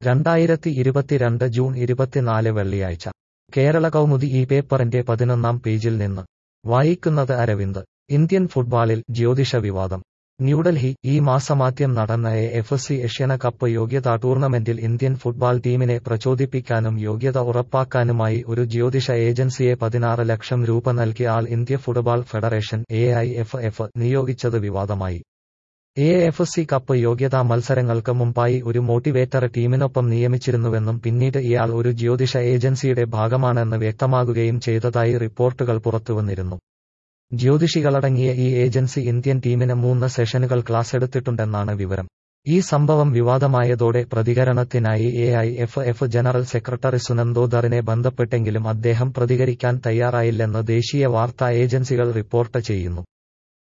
രണ്ടായിരത്തി ഇരുപത്തിരണ്ട് ജൂൺ ഇരുപത്തിനാല് വെള്ളിയാഴ്ച കേരള കൗമുദി ഈ പേപ്പറിന്റെ പതിനൊന്നാം പേജിൽ നിന്ന് വായിക്കുന്നത് അരവിന്ദ് ഇന്ത്യൻ ഫുട്ബോളിൽ ജ്യോതിഷ വിവാദം ന്യൂഡൽഹി ഈ മാസമാദ്യം നടന്ന A F C Asian cup യോഗ്യതാ ടൂർണമെന്റിൽ ഇന്ത്യൻ ഫുട്ബോൾ ടീമിനെ പ്രചോദിപ്പിക്കാനും യോഗ്യത ഉറപ്പാക്കാനുമായി ഒരു ജ്യോതിഷ ഏജൻസിയെ പതിനാറ് ലക്ഷം രൂപ നൽകി all India football federation A I F F നിയോഗിച്ചത് വിവാദമായി എ എഫ് സി കപ്പ് യോഗ്യതാ മത്സരങ്ങൾക്ക് മുമ്പായി ഒരു മോട്ടിവേറ്റർ ടീമിനൊപ്പം നിയമിച്ചിരുന്നുവെന്നും പിന്നീട് ഇയാൾ ഒരു ജ്യോതിഷ ഏജൻസിയുടെ ഭാഗമാണെന്ന് വ്യക്തമാകുകയും ചെയ്തതായി റിപ്പോർട്ടുകൾ പുറത്തുവന്നിരുന്നു ജ്യോതിഷികളടങ്ങിയ ഈ ഏജൻസി ഇന്ത്യൻ ടീമിന് മൂന്ന് സെഷനുകൾ ക്ലാസ് എടുത്തിട്ടുണ്ടെന്നാണ് വിവരം ഈ സംഭവം വിവാദമായതോടെ പ്രതികരണത്തിനായി A I F F general secretary സുനന്ദോദറിനെ ബന്ധപ്പെട്ടെങ്കിലും അദ്ദേഹം പ്രതികരിക്കാൻ തയ്യാറായില്ലെന്ന് ദേശീയ വാർത്താ ഏജൻസികൾ റിപ്പോർട്ട് ചെയ്യുന്നു